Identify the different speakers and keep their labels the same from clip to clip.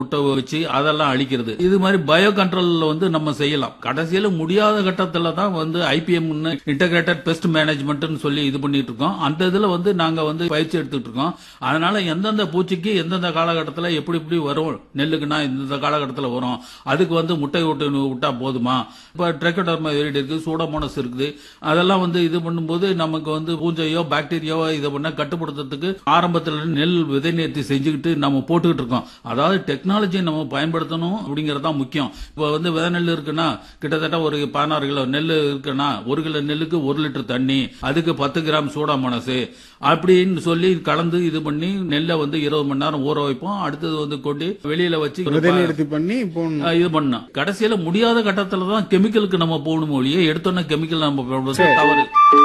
Speaker 1: முட்டை வச்சு அதெல்லாம் அழிக்கிறது இது மாதிரி பயோ கண்ட்ரோல்ல வந்து நம்ம செய்யலாம் கடைசியில முடியாத கட்டத்துல தான் வந்து ஐபிஎம் இன்டகிரேட்டட் பெஸ்ட் மேனேஜ்மெண்ட்னு சொல்லி இது பண்ணிட்டு இருக்கோம் அந்த இதுல வந்து நாங்க வந்து பயிற்சி எடுத்துட்டு இருக்கோம் அதனால எந்தெந்த பூச்சிக்கு எந்தெந்த காலகட்டத்துல எப்படி எப்படி வரும் நெல்லுக்குன்னா இந்த காலகட்டத்துல வரும் அதுக்கு வந்து முட்டை விட்டு விட்டா போதுமா இப்ப ட்ரெக்கடர்மா வெரிடி இருக்கு சூடமோனஸ் இருக்குது அதெல்லாம் வந்து இது பண்ணும்போது நமக்கு வந்து பூஞ்சையோ பாக்டீரியாவோ இதை பண்ண கட்டுப்படுத்துறதுக்கு ஆரம்பத்துல நெல் விதை நேர்த்தி செஞ்சுக்கிட்டு நம்ம போட்டுக்கிட்டு இருக்கோம் அதாவது டெக்னாலஜியை நம்ம பயன்படுத்தணும் அப்படிங்கறது தான் முக்கியம் இப்போ வந்து விதை நெல் இருக்குன்னா கிட்டத்தட்ட ஒரு பதினாறு கிலோ நெல் இருக்குன்னா ஒரு கிலோ நெல்லுக்கு ஒரு லிட்டர் தண்ணி அதுக்கு பத்து கிராம் சூடாமனசு அப்படின்னு சொல்லி கலந்து இது பண்ணி நெல்லை வந்து இருபது மணி நேரம் ஊற வைப்போம் அடுத்தது வந்து கொண்டு வெளியில வச்சு
Speaker 2: விதை நிறுத்தி பண்ணி இப்போ
Speaker 1: ஆஹ் இது பண்ணோம் கடைசியில முடியாத கட்டத்துல தான் கெமிக்கலுக்கு நம்ம போகணும் ஒழிய எடுத்தோன்னே கெமிக்கல் நம்ம பயன்படுத்துறது தவறு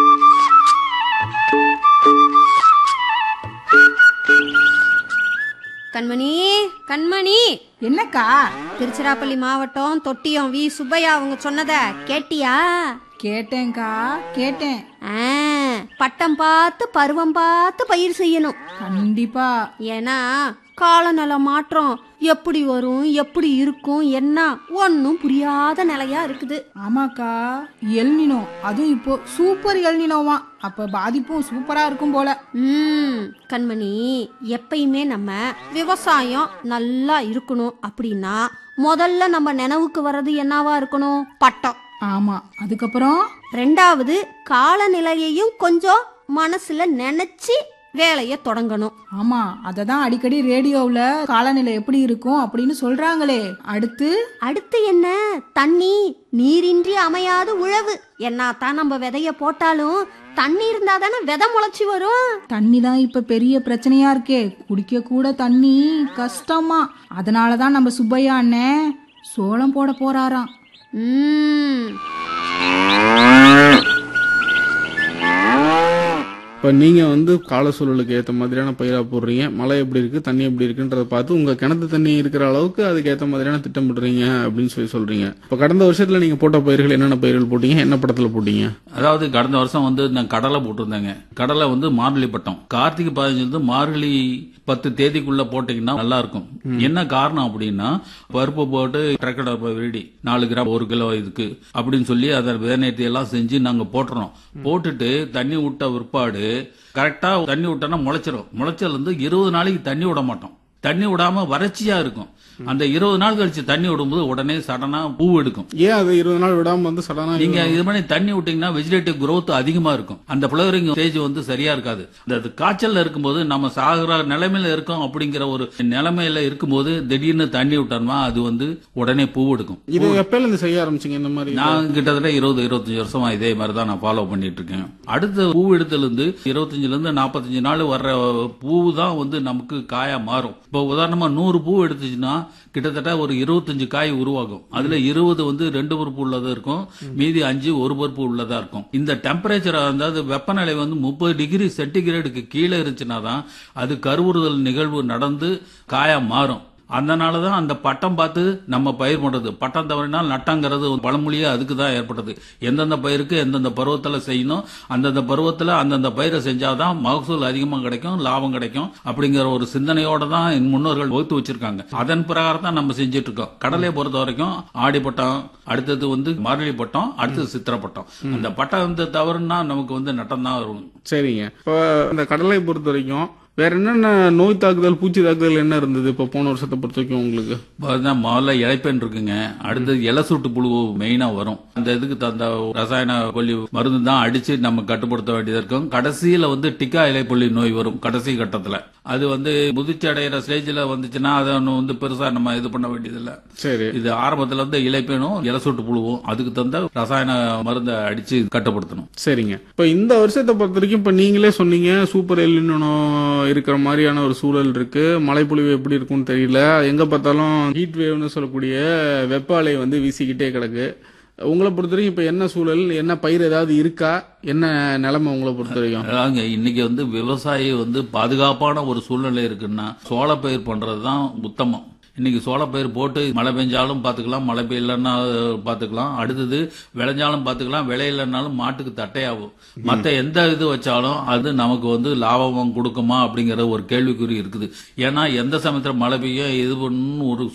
Speaker 3: கண்மணி கண்மணி
Speaker 4: என்னக்கா
Speaker 3: திருச்சிராப்பள்ளி மாவட்டம் தொட்டியம் வி சுப்பையா அவங்க சொன்னத கேட்டியா
Speaker 4: கேட்டேன்க்கா கேட்டேன்
Speaker 3: ஆ, பட்டம் பார்த்து பருவம் பார்த்து பயிர் செய்யணும்
Speaker 4: கண்டிப்பா
Speaker 3: ஏன்னா காலநில மாற்றம் எப்படி வரும் எப்படி இருக்கும் என்ன ஒன்னும் புரியாத நிலையா இருக்குது
Speaker 4: ஆமாக்கா எல்னினோ அதுவும் இப்போ சூப்பர் எல்னினோவா அப்ப பாதிப்பும் சூப்பரா இருக்கும் போல
Speaker 3: ம் கண்மணி எப்பயுமே நம்ம விவசாயம் நல்லா இருக்கணும் அப்படின்னா முதல்ல நம்ம நினைவுக்கு வர்றது என்னவா இருக்கணும் பட்டம்
Speaker 4: ஆமா அதுக்கப்புறம்
Speaker 3: ரெண்டாவது காலநிலையையும் கொஞ்சம் மனசுல நினைச்சு வேலையை தொடங்கணும்
Speaker 4: ஆமா அததான் அடிக்கடி ரேடியோவுல காலநிலை எப்படி இருக்கும் அப்படின்னு சொல்றாங்களே அடுத்து
Speaker 3: அடுத்து என்ன தண்ணி நீரின்றி அமையாத உழவு என்னத்தான் நம்ம விதைய போட்டாலும் தண்ணி இருந்தா தானே விதை முளைச்சி வரும்
Speaker 4: தண்ணி தான் இப்ப பெரிய பிரச்சனையா இருக்கே குடிக்க கூட தண்ணி கஷ்டமா அதனாலதான் நம்ம சுப்பையா அண்ணன் சோளம் போட போறாராம்
Speaker 3: ம்
Speaker 2: இப்போ நீங்க வந்து கால சூழலுக்கு ஏத்த மாதிரியான பயிரா போடுறீங்க மழை எப்படி இருக்கு தண்ணி எப்படி இருக்குன்றத பார்த்து உங்க கிணத்து தண்ணி இருக்கிற அளவுக்கு அதுக்கு ஏத்த மாதிரியான திட்டமிடுறீங்க அப்படின்னு சொல்லி சொல்றீங்க இப்போ கடந்த வருஷத்துல நீங்க போட்ட பயிர்கள் என்னென்ன பயிர்கள் போட்டீங்க என்ன படத்துல போட்டீங்க
Speaker 1: அதாவது கடந்த வருஷம் வந்து நான் கடலை போட்டிருந்தேங்க கடலை வந்து மார்கழி பட்டம் கார்த்திகை பதினஞ்சு வந்து மார்கழி பத்து தேதிக்குள்ள போட்டீங்கன்னா நல்லா இருக்கும் என்ன காரணம் அப்படின்னா பருப்பு போட்டு ட்ரக்கட விரடி நாலு கிராம் ஒரு கிலோ இதுக்கு அப்படின்னு சொல்லி அதை விதநேர்த்தி எல்லாம் செஞ்சு நாங்க போட்டுறோம் போட்டுட்டு தண்ணி விட்ட பிற்பாடு கரெக்டா தண்ணி விட்டோன்னா முளைச்சிரும் முளைச்சல் வந்து இருபது நாளைக்கு தண்ணி விட மாட்டோம் தண்ணி விடாம வறட்சியா இருக்கும் அந்த இருபது நாள் கழிச்சு தண்ணி விடும்போது உடனே சடனா பூ எடுக்கும்
Speaker 2: ஏன் அது இருபது நாள் விடாம வந்து சடனா
Speaker 1: நீங்க இது மாதிரி தண்ணி விட்டீங்கன்னா வெஜிடேட்டிவ் growth அதிகமா இருக்கும் அந்த ஃபிளவரிங் ஸ்டேஜ் வந்து சரியா இருக்காது இந்த அது காய்ச்சல்ல இருக்கும்போது நம்ம சாகுற நிலைமையில இருக்கோம் அப்படிங்கிற ஒரு நிலைமையில இருக்கும்போது திடீர்னு தண்ணி விட்டோம்னா அது வந்து உடனே பூ எடுக்கும்
Speaker 2: இது எப்பல இருந்து செய்ய ஆரம்பிச்சீங்க இந்த மாதிரி
Speaker 1: நான் கிட்டத்தட்ட இருபது இருபத்தஞ்சு வருஷமா இதே மாதிரி தான் நான் ஃபாலோ பண்ணிட்டு இருக்கேன் அடுத்த பூ எடுத்துல இருந்து இருபத்தஞ்சுல இருந்து நாற்பத்தஞ்சு நாள் வர்ற பூ தான் வந்து நமக்கு காயா மாறும் இப்போ உதாரணமா நூறு பூ எடுத்துச்சுன்னா கிட்டத்தட்ட ஒரு இருபத்தஞ்சு காய் உருவாகும் அதுல இருபது வந்து ரெண்டு பருப்பு உள்ளதா இருக்கும் மீதி அஞ்சு ஒரு பருப்பு உள்ளதா இருக்கும் இந்த டெம்பரேச்சர் அதாவது வெப்பநிலை வந்து முப்பது டிகிரி சென்டிகிரேடுக்கு கீழே இருந்துச்சுன்னா தான் அது கருவுறுதல் நிகழ்வு நடந்து காயா மாறும் அதனால தான் அந்த பட்டம் பார்த்து நம்ம பயிர் பண்றது பட்டம் தவறினால் நட்டங்கிறது பழமொழியே அதுக்கு தான் ஏற்பட்டது எந்தெந்த பயிருக்கு எந்தெந்த பருவத்தில் செய்யணும் அந்தந்த பருவத்தில் அந்தந்த பயிரை செஞ்சாதான் மகசூல் அதிகமாக கிடைக்கும் லாபம் கிடைக்கும் அப்படிங்கிற ஒரு சிந்தனையோட தான் என் முன்னோர்கள் வகுத்து வச்சிருக்காங்க அதன் பிரகாரம் தான் நம்ம செஞ்சுட்டு இருக்கோம் கடலையை பொறுத்த வரைக்கும் ஆடி பட்டம் அடுத்தது வந்து மார்கழி பட்டம் அடுத்தது சித்திரை பட்டம் அந்த பட்டம் வந்து தவறுனா நமக்கு வந்து நட்டம் தான் வரும்
Speaker 2: சரிங்க இப்போ இந்த கடலை பொறுத்த வரைக்கும் வேற என்னென்ன நோய் தாக்குதல் பூச்சி தாக்குதல் என்ன இருந்தது இப்போ போன வருஷத்தை பொறுத்த வரைக்கும் உங்களுக்கு
Speaker 1: இப்போ தான் முதல்ல இலைப்பெண் இருக்குங்க அடுத்தது இலை சுட்டு புழு மெயினா வரும் அந்த இதுக்கு தந்த ரசாயன கொல்லி மருந்து தான் அடிச்சு நம்ம கட்டுப்படுத்த வேண்டியது இருக்கும் கடைசியில வந்து டிக்கா இலைப்புள்ளி நோய் வரும் கடைசி கட்டத்துல அது வந்து முதிர்ச்சி அடைகிற ஸ்டேஜ்ல வந்துச்சுன்னா அதை ஒண்ணு வந்து பெருசா நம்ம இது பண்ண வேண்டியதில்லை
Speaker 2: சரி
Speaker 1: இது ஆரம்பத்துல இருந்து இலைப்பேனும் இலை சுட்டு புழுவும் அதுக்கு தந்த ரசாயன மருந்தை அடிச்சு கட்டுப்படுத்தணும்
Speaker 2: சரிங்க இப்போ இந்த வருஷத்தை பொறுத்த வரைக்கும் இப்போ நீங்களே சொன்னீங்க சூப்பர் எல்லினோ இருக்கிற மாதிரியான ஒரு சூழல் இருக்கு மழைப்பொழிவு எப்படி இருக்கும்னு தெரியல எங்க பார்த்தாலும் ஹீட் வேவ்னு சொல்லக்கூடிய வெப்ப அலை வந்து வீசிக்கிட்டே கிடக்கு உங்களை பொறுத்த வரைக்கும் இப்போ என்ன சூழல் என்ன பயிர் ஏதாவது இருக்கா என்ன நிலைமை உங்களை பொறுத்த வரைக்கும்
Speaker 1: அதாங்க இன்னைக்கு வந்து விவசாயி வந்து பாதுகாப்பான ஒரு சூழ்நிலை இருக்குன்னா சோள பயிர் பண்றது தான் உத்தமம் இன்னைக்கு சோளப்பயிர் போட்டு மழை பெஞ்சாலும் பார்த்துக்கலாம் மழை பெய்யலன்னா பார்த்துக்கலாம் அடுத்தது விளைஞ்சாலும் பார்த்துக்கலாம் விளையலனாலும் மாட்டுக்கு தட்டையாகும் மற்ற எந்த இது வச்சாலும் அது நமக்கு வந்து லாபம் கொடுக்குமா அப்படிங்கிற ஒரு கேள்விக்குறி இருக்குது ஏன்னா எந்த சமயத்தில் மழை பெய்யும் இது பண்ணணும் ஒரு